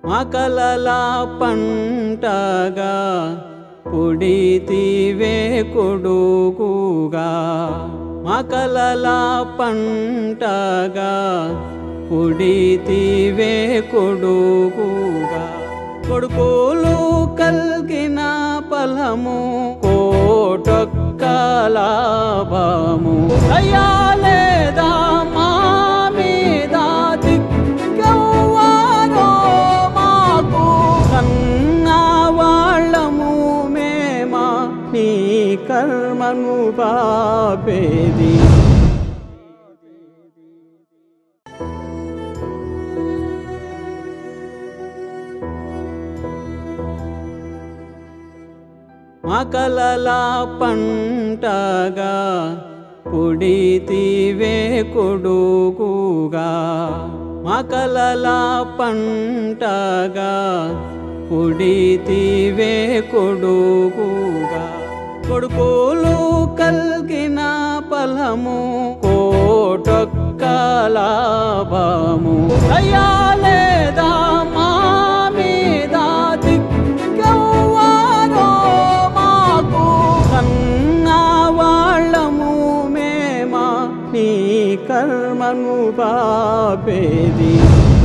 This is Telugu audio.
మకలలా పంటగా పుడితివే కొడుకుగా మకలలా పంటగా పుడితివే కొడుకుగా కొడుకులు కల్గిన ఫలము కోటొక్క లాభము అయ్యా లేదా మా మీద దిగ్గవ్వారో మాకు కన్నా వాళ్ళము మేమా నీ కర్మను పాపేది మకలలా పంటగా పుడితివే కొడుకుగా మకలలా పంటగా పుడితివే కొడుకుగా కొడుకులు కల్గిన ఫలము కోటొక్క లాభము అయ్యా లేదా మా మీద దిగ్గవ్వారో మాకు కన్నా వాళ్ళము మేమా నీ కర్మను పాపేది